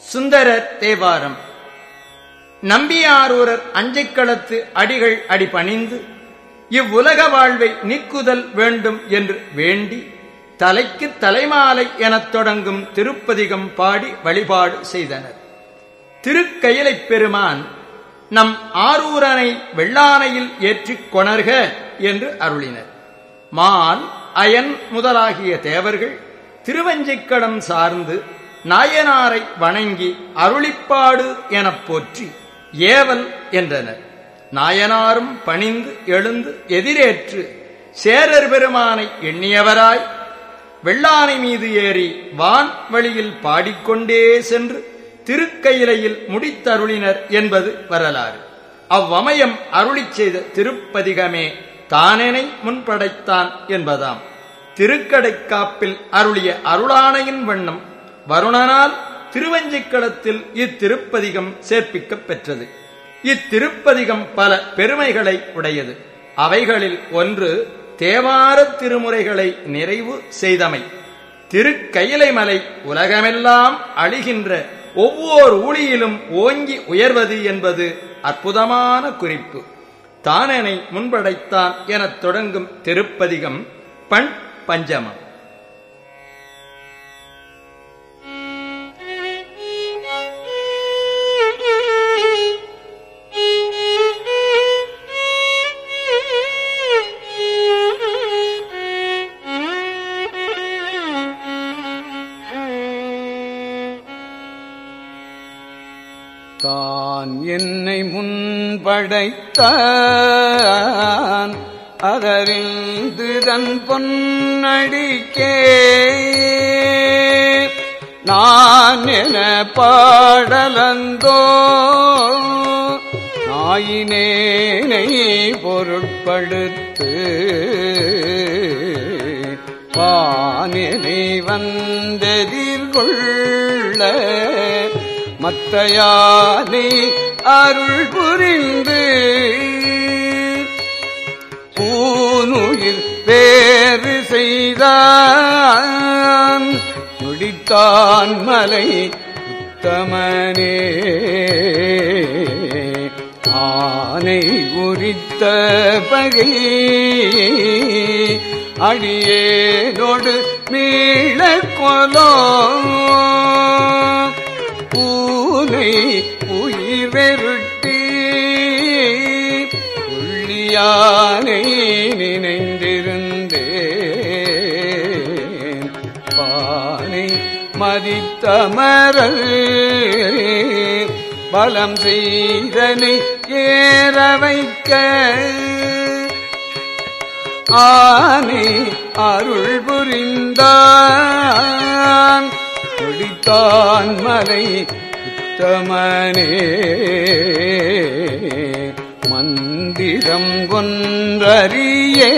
சுந்தரர் தேவாரம் நம்பியாரூரர் அஞ்சைக்களத்து அடிகள் அடிபணிந்து இவ்வுலக வாழ்வை நீக்குதல் வேண்டும் என்று வேண்டி தலைக்கு தலைமாலை எனத் தொடங்கும் திருப்பதிகம் பாடி வழிபாடு செய்தனர் திருக்கயிலைப் பெருமான் நம் ஆரூரனை வெள்ளானையில் ஏற்றிக் கொணர்க என்று அருளினர் மால் அயன் முதலாகிய தேவர்கள் திருவஞ்சிக்கடம் சார்ந்து நாயனாரை வணங்கி அருளிப்பாடு எனப் போற்றி ஏவல் என்றனர் நாயனாரும் பணிந்து எழுந்து எதிரேற்று சேரர் பெருமானை எண்ணியவராய் வெள்ளானை மீது ஏறி வான் வழியில் பாடிக்கொண்டே சென்று திருக்கயிலையில் முடித்தருளினர் என்பது வரலாறு அவ்வமயம் அருளிச் செய்த திருப்பதிகமே தானெனை முன்படைத்தான் என்பதாம் திருக்கடைக்காப்பில் அருளிய அருளானையின் வண்ணம் வருணனால் திருவஞ்சிக்களத்தில் இத்திருப்பதிகம் சேர்ப்பிக்கப் பெற்றது இத்திருப்பதிகம் பல பெருமைகளை உடையது அவைகளில் ஒன்று தேவார திருமுறைகளை நிறைவு செய்தமை திருக்கயிலை மலை உலகமெல்லாம் அழிகின்ற ஒவ்வொரு ஊழியிலும் ஓங்கி உயர்வது என்பது அற்புதமான குறிப்பு தானனை முன்படைத்தான் எனத் தொடங்கும் திருப்பதிகம் பண் பஞ்சமம் தான் என்னை முன்படைத்தான் அதறிந்து தன் பொன்னடிக்கே நான் என பாடலந்தோ நாயினேனை பொருட்படுத்து பானினை வந்தெதிர்கொள்ள மத்தையானை அருள் புரிந்து பூனுயிர் வேறு செய்தான் முடித்தான் மலை உத்தமனே ஆனை உரித்த பகை அடியேனோடு மீளக் கொலோ பூனை உயிர் வெருட்டி உள்ளியானை நினைந்திருந்தேன் பானை மதித்தமரல் பலம் செய்தனை ஏற வைக்க ஆனை அருள் புரிந்தான் முடித்தான் மலை உத்தமனே மந்திரம் ஒன்றறியே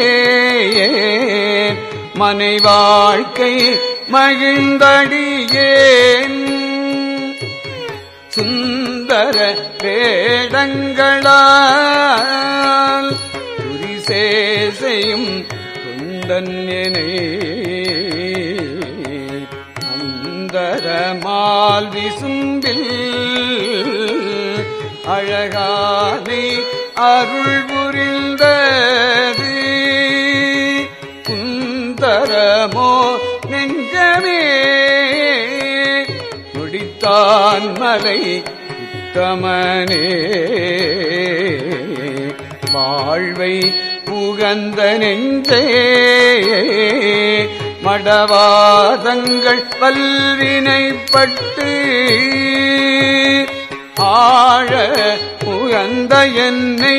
மனை வாழ்க்கை மகிழ்ந்தடியேன் சுந்தர வேடங்களால் துரிசேசையும் தொண்டன்யனே அந்தரமால் விசும்பில் அழகானை அருள் புரிந்தது குந்தரமோ நெஞ்சமே முடித்தான் மலை உத்தமனே வாழ்வை புகந்த நெஞ்சே மடவாதங்கள் பல்வினைப்பட்டு ஆழ புகந்த என்னை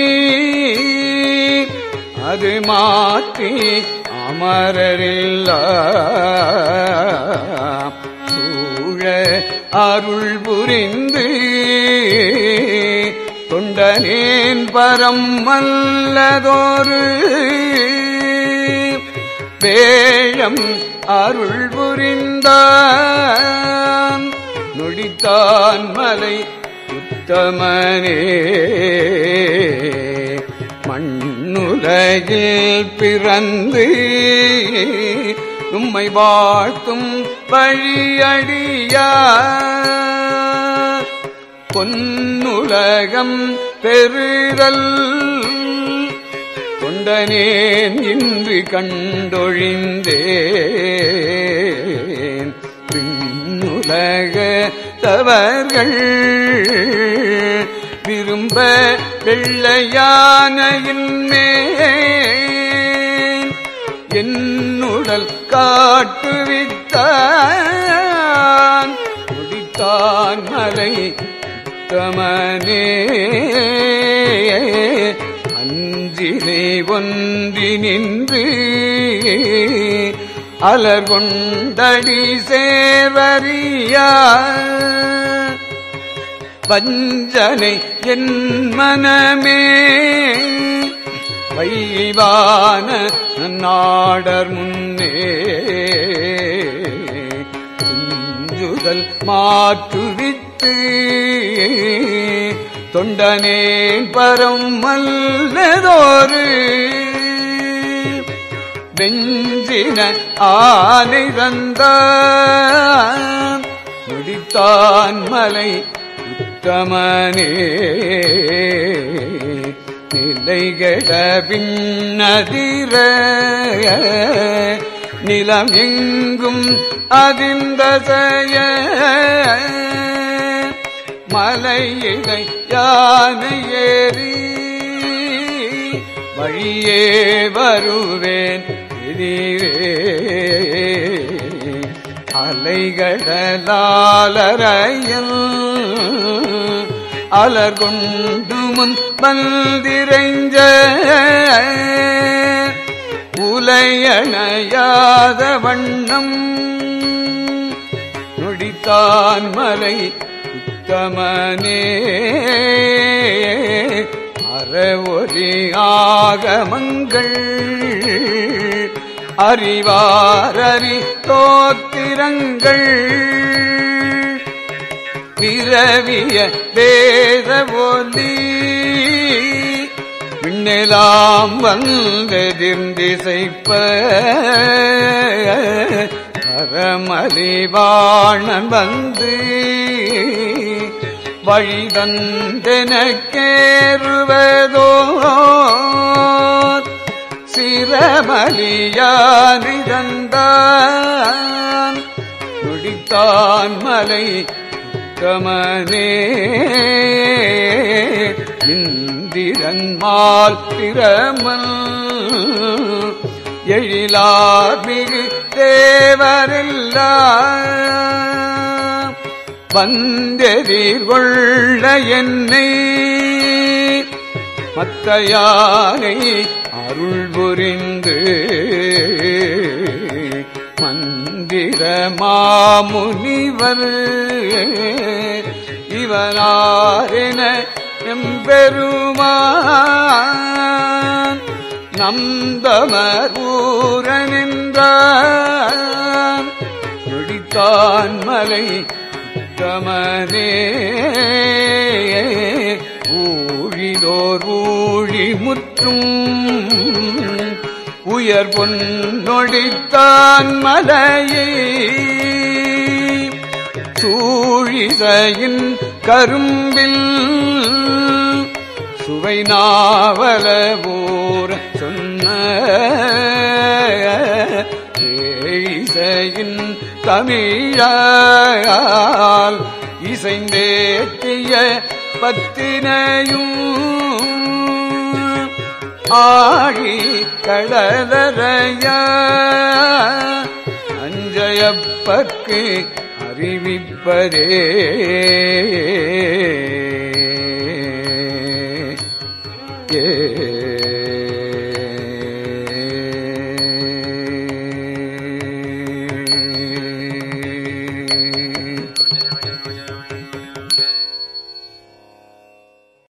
அது மாற்றி அமரரில்ல சூழ அருள் புரிந்து தொண்டனேன் பரம் அல்லதோரு வேழம் அருள் புரிந்தான் நொடித்தான் மலை உத்தமனே மண்ணுலகில் பிறந்து உம்மை வாழ்த்தும் வழியடியா பொன்னுலகம் பெறுதல் கொண்டனேன் இன்று கண்டொழிந்தேன் பின்னுலக தவர்கள் விரும்ப வெள்ளையானையின் மேல் என்னுடல் காட்டுவித்தான் முடித்தான் மலை தமனே அஞ்சினை ஒன்றி நின்று அலர் கொண்டடி சேவரியா வஞ்சனை என் மனமே வைவான நாடர் முன்னே துஞ்சுதல் மாற்றுவித்து தொண்டனேன் பரம் மல்லதோரு வெஞ்சின ஆனை தந்தான் முடித்தான் மலை உத்தமனே நிலைகட பின்னதிர நிலம் எங்கும் அதிர்ந்தசைய மலையிடை யானை ஏறி வழியே வருவேன் எதிரே அலைகடலாலரையல் அலர் கொண்டு முன் வந்திரைஞ்ச உலையணையாத வண்ணம் நொடித்தான் மலை உத்தமனே அறவொலி ஆகமங்கள் அறிவாரறி தோத்திரங்கள் பிறவிய வேத ஒலி விண்ணெலாம் வந்தெதிர்ந்திசைப்ப பரமலிவாணன் வந்து வழிதந்தெனக்கேறுவதோ சிரமலியானிதந்தான் நொடித்தான் மலை கமனே இந்திரன்மால் பிரமல் எழிலார்மிகு தேவரெல்லாம் வந்தெதிர்கொள்ள என்னை மத்த யானை அருள் புரிந்து மந்திர மாமுனிவர் இவனாரென எம்பெருமான் நந்தமர் ஊரனின்றான் நொடித்தான் மலை தமனே ஊழிதோர் ஊழி முற்றும் உயர் பொன்னொடித்தான் மலையை சூழிசையின் கரும்பில் சுவை நாவல ஊர சொன்ன ஏழிசையின் தமிழால் இசைந்தேற்றிய பத்தினையும் ஆழி கடலறைய அஞ்சயப்பற்கு அறிவிப்பதே